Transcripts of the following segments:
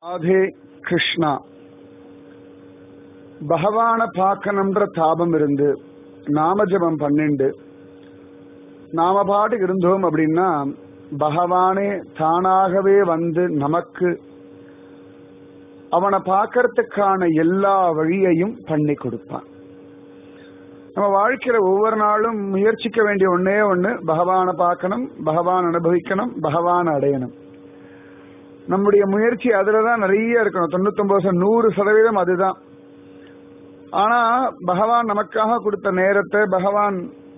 ராதே கிருஷ்ணா பகவான பார்க்கணுன்ற தாபம் இருந்து நாமஜபம் பண்ணிண்டு நாம பாட்டுக்கு இருந்தோம் அப்படின்னா பகவானே தானாகவே வந்து நமக்கு அவனை பார்க்கறதுக்கான எல்லா வழியையும் பண்ணி கொடுப்பான் நம்ம வாழ்க்கையில ஒவ்வொரு நாளும் முயற்சிக்க வேண்டிய ஒன்னே ஒண்ணு பகவானை பார்க்கணும் பகவான் அனுபவிக்கணும் பகவான் அடையணும் நம்முடைய முயற்சி அதுலதான் நிறைய இருக்கணும் தொண்ணூத்தொன்பது நூறு சதவீதம் அதுதான் ஆனா பகவான் நமக்காக கொடுத்த நேரத்தை பகவான்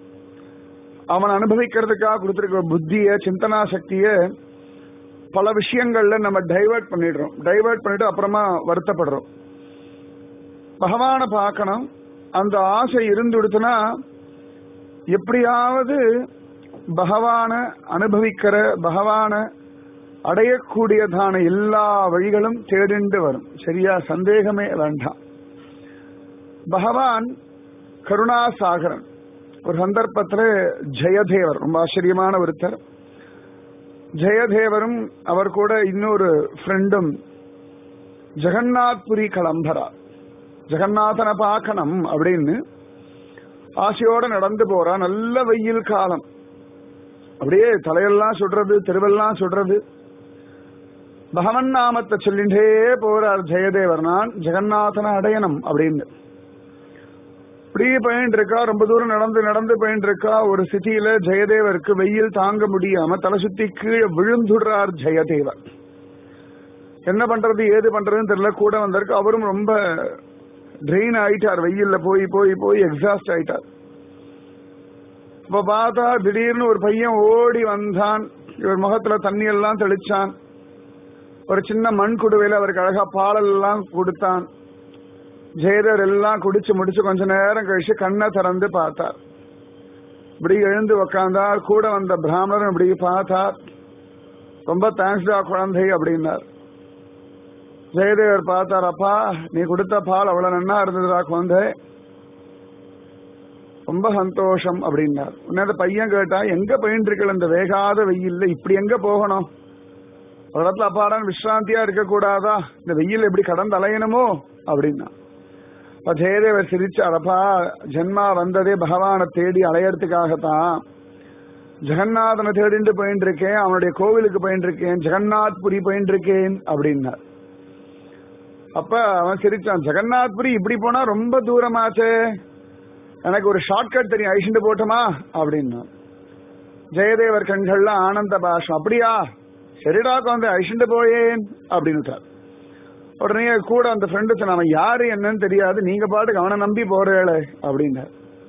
அவன் அனுபவிக்கிறதுக்காக கொடுத்திருக்கிற புத்திய சிந்தனா சக்திய பல விஷயங்கள்ல நம்ம டைவர்ட் பண்ணிடுறோம் டைவர்ட் பண்ணிட்டு அப்புறமா வருத்தப்படுறோம் பகவானை பார்க்கணும் அந்த ஆசை இருந்துடுத்துனா எப்படியாவது பகவான அனுபவிக்கிற பகவான அடையக்கூடியதான எல்லா வழிகளும் தேடிண்டு வரும் சரியா சந்தேகமே வேண்டாம் பகவான் கருணாசாகரன் ஒரு சந்தர்ப்பத்தில் ஜெயதேவர் ரொம்ப ஆச்சரியமான ஒருத்தர் ஜெயதேவரும் அவர் கூட இன்னொரு ஃப்ரெண்டும் ஜெகநாத்புரி கிளம்பரா ஜெகநாதனை பார்க்கணும் அப்படின்னு ஆசையோட நடந்து போறா நல்ல வெயில் காலம் அப்படியே தலையெல்லாம் சுடுறது தெருவெல்லாம் சுடுறது பகவன் நாமத்தை சொல்லிண்டே போறார் ஜெயதேவர் நான் ஜெகநாதனை அடையணும் அப்படின்னு இப்படியே போயிட்டு இருக்கா ரொம்ப தூரம் நடந்து நடந்து போயிட்டு இருக்கா ஒரு சிட்டியில ஜெயதேவருக்கு வெயில் தாங்க முடியாம தலை சுத்தி கீழே விழுந்துடுறார் ஜெயதேவர் என்ன பண்றது ஏது பண்றதுன்னு தெரியல கூட வந்திருக்கு அவரும் ரொம்ப ட்ரெயின் ஆயிட்டார் வெயில்ல போய் போய் போய் எக்ஸாஸ்ட் ஆயிட்டார் இப்ப பார்த்தா திடீர்னு ஒரு பையன் ஓடி வந்தான் இவர் முகத்துல தண்ணி எல்லாம் தெளிச்சான் ஒரு சின்ன மண் குடுவையில அவருக்கு அழகா பாலெல்லாம் கொடுத்தான் ஜெயதர் எல்லாம் குடிச்சு முடிச்சு கொஞ்ச நேரம் கழிச்சு கண்ணை திறந்து பார்த்தார் இப்படி எழுந்து உக்காந்தார் கூட வந்த பிராமணரும் இப்படி பார்த்தார் ரொம்ப தேங்க்ஸ்டா குழந்தை அப்படின்னார் ஜெயதேவர் பார்த்தார் அப்பா நீ கொடுத்த பால் அவ்வளவு நன்னா இருந்ததுடா குழந்தை ரொம்ப சந்தோஷம் அப்படின்னார் உடனே அந்த பையன் கேட்டா எங்க பயின்று இருக்கல இந்த வேகாத வெயில்ல இப்படி எங்க போகணும் ஒரு இடத்துல அப்பாடான் விஸ்ராந்தியா இருக்கக்கூடாதா இந்த வெயில் எப்படி கடந்து அலையணுமோ அப்படின்னா இப்ப ஜெயதேவர் சிரிச்சாரப்பா ஜென்மா வந்ததே பகவானை தேடி அலையறதுக்காகத்தான் ஜெகநாதனை தேடிட்டு போயிட்டு இருக்கேன் அவனுடைய கோவிலுக்கு போயிட்டு இருக்கேன் ஜெகநாத் புரி போயிட்டு இருக்கேன் அப்படின்னார் அப்ப அவன் சிரிச்சான் ஜெகநாத் புரி இப்படி போனா ரொம்ப தூரமாச்சே எனக்கு ஒரு ஷார்ட்கட் தெரியும் ஐஷண்டு போட்டோமா அப்படின்னா ஜெயதேவர் கண்கள்ல ஆனந்த பாஷம் அப்படியா சரிடா குழந்தை ஐஷண்டு போயேன் அப்படின்னு உடனே கூட அந்த ஃப்ரெண்டு சொன்ன யாரு என்னன்னு தெரியாது நீங்க பாட்டுக்கு அவனை நம்பி போறேளே அப்படின்னார்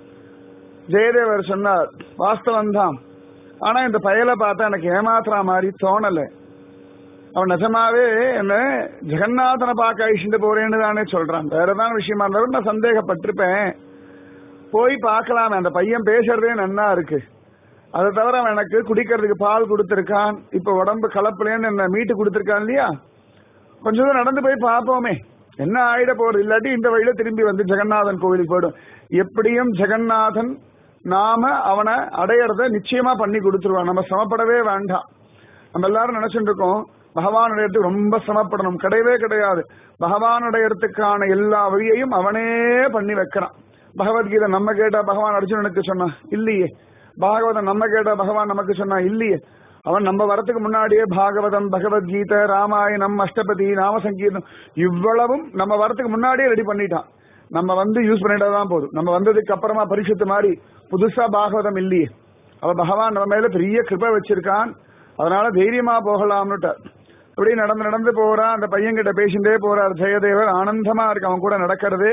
ஜெயதேவர் சொன்னார் வாஸ்தவம் தான் ஆனா இந்த பயலை பார்த்தா எனக்கு ஏமாத்துறா மாதிரி தோணல அவன் நிஜமாவே என்ன ஜெகநாதனை பார்க்க அழிச்சுட்டு போறேன்னு தானே சொல்றான் வேற ஏதாவது விஷயமா இருந்தாலும் நான் சந்தேகப்பட்டிருப்பேன் போய் பார்க்கலாம் அந்த பையன் பேசுறதே நன்னா இருக்கு அதை தவிர அவன் எனக்கு குடிக்கிறதுக்கு பால் கொடுத்திருக்கான் இப்ப உடம்பு கலப்புலேன்னு என்ன மீட்டு கொடுத்திருக்கான் இல்லையா கொஞ்சம் தூரம் நடந்து போய் பார்ப்போமே என்ன ஆயிட போறது இல்லாட்டி இந்த வழியில திரும்பி வந்து ஜெகநாதன் கோவிலுக்கு போயிடும் எப்படியும் ஜெகநாதன் நாம அவனை அடையறத நிச்சயமா பண்ணி கொடுத்துருவான் நம்ம சிரமப்படவே வேண்டாம் நம்ம எல்லாரும் நினைச்சுட்டு இருக்கோம் பகவான் அடையறதுக்கு ரொம்ப சிரமப்படணும் கிடையவே கிடையாது பகவான் அடையறதுக்கான எல்லா வழியையும் அவனே பண்ணி வைக்கிறான் பகவத்கீதை நம்ம கேட்டா பகவான் அர்ஜுனனுக்கு சொன்னா இல்லையே பாகவதம் நம்ம கேட்டா பகவான் நமக்கு சொன்னா இல்லையே அவன் நம்ம வரத்துக்கு முன்னாடியே பாகவதம் பகவத்கீதை ராமாயணம் அஷ்டபதி நாம சங்கீதம் இவ்வளவும் நம்ம வரத்துக்கு முன்னாடியே ரெடி பண்ணிட்டான் நம்ம வந்து யூஸ் பண்ணிட்டா தான் போதும் நம்ம வந்ததுக்கு அப்புறமா பரிசுத்து மாதிரி புதுசா பாகவதம் இல்லையே அவ பகவான் நம்ம மேல பெரிய கிருப்பை வச்சிருக்கான் அதனால தைரியமா போகலாம்னுட்டு அப்படி நடந்து நடந்து போறான் அந்த பையன் கிட்ட பேசிட்டே போறார் ஜெயதேவர் ஆனந்தமா இருக்கு அவன் கூட நடக்கிறது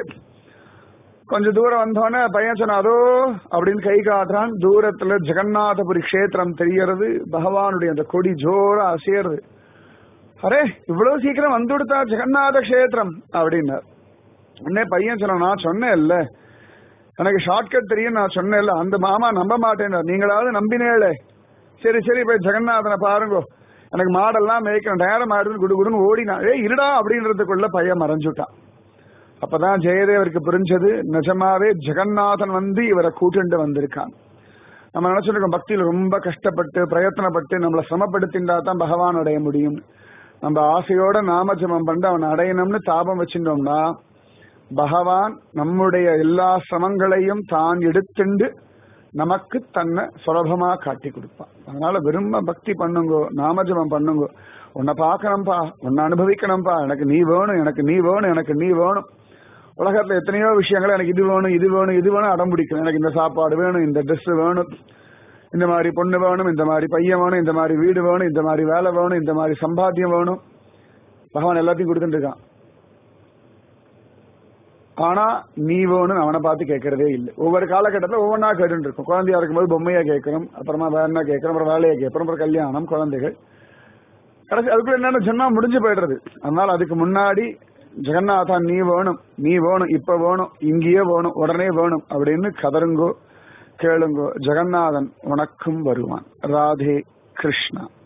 கொஞ்ச தூரம் வந்தோடனே பையன் சொன்ன அதோ அப்படின்னு கை காட்டுறான் தூரத்துல ஜெகநாதபுரி கஷேத்திரம் தெரியறது பகவானுடைய அந்த கொடி ஜோரா அசையறது அரே இவ்வளவு சீக்கிரம் வந்து கொடுத்தா ஜெகநாத கஷேத்திரம் அப்படின்னார் உடனே பையன் சொன்ன நான் சொன்னேன் இல்ல எனக்கு ஷார்ட்கட் தெரியும் நான் சொன்னேன் இல்ல அந்த மாமா நம்ப மாட்டேன் நீங்களாவது நம்பினேளே சரி சரி போய் ஜெகநாதனை பாருங்க எனக்கு மாடெல்லாம் மேய்க்கணும் நேரம் ஆயிடுது குடு குடுன்னு ஓடினான் ஏ இருடா அப்படின்றதுக்குள்ள பையன் மறைஞ்சுட்டான் அப்பதான் ஜெயதேவருக்கு புரிஞ்சது நிஜமாவே ஜெகநாதன் வந்து இவரை கூட்டுண்டு வந்திருக்கான் நம்ம நினைச்சிருக்கோம் பக்தியில ரொம்ப கஷ்டப்பட்டு பிரயத்தனப்பட்டு நம்மளை சிரமப்படுத்தின்றா தான் பகவான் அடைய முடியும் நம்ம ஆசையோட நாமஜபம் பண்ணி அவன் அடையணும்னு தாபம் வச்சிருந்தோம்னா பகவான் நம்முடைய எல்லா சிரமங்களையும் தான் எடுத்துண்டு நமக்கு தன்னை சுலபமா காட்டி கொடுப்பான் அதனால விரும்ப பக்தி பண்ணுங்கோ நாமஜபம் பண்ணுங்கோ உன்னை பார்க்கணும்பா உன்னை அனுபவிக்கணும்பா எனக்கு நீ வேணும் எனக்கு நீ வேணும் எனக்கு நீ வேணும் உலகத்துல எத்தனையோ விஷயங்கள் எனக்கு இது வேணும் இது வேணும் இது வேணும் அடம் பிடிக்கணும் எனக்கு இந்த சாப்பாடு வேணும் இந்த ட்ரெஸ் வேணும் இந்த மாதிரி பொண்ணு வேணும் இந்த மாதிரி பையன் வேணும் இந்த மாதிரி வீடு வேணும் இந்த மாதிரி வேலை வேணும் இந்த மாதிரி சம்பாத்தியம் வேணும் பகவான் எல்லாத்தையும் கொடுத்துட்டு இருக்கான் ஆனா நீ வேணும் அவனை பார்த்து கேட்கறதே இல்லை ஒவ்வொரு காலகட்டத்தில் ஒவ்வொன்றா கேட்டுட்டு இருக்கும் குழந்தையா இருக்கும்போது பொம்மையா கேட்கணும் அப்புறமா வேற என்ன கேட்கணும் அப்புறம் வேலையை கேட்கணும் அப்புறம் கல்யாணம் குழந்தைகள் கடைசி அதுக்குள்ள என்னென்ன ஜென்மா முடிஞ்சு போயிடுறது அதனால அதுக்கு முன்னாடி ஜெகநாதா நீ வேணும் நீ வேணும் இப்ப வேணும் இங்கேயே வேணும் உடனே வேணும் அப்படின்னு கதருங்கோ கேளுங்கோ ஜெகநாதன் உனக்கும் வருவான் ராதே கிருஷ்ணா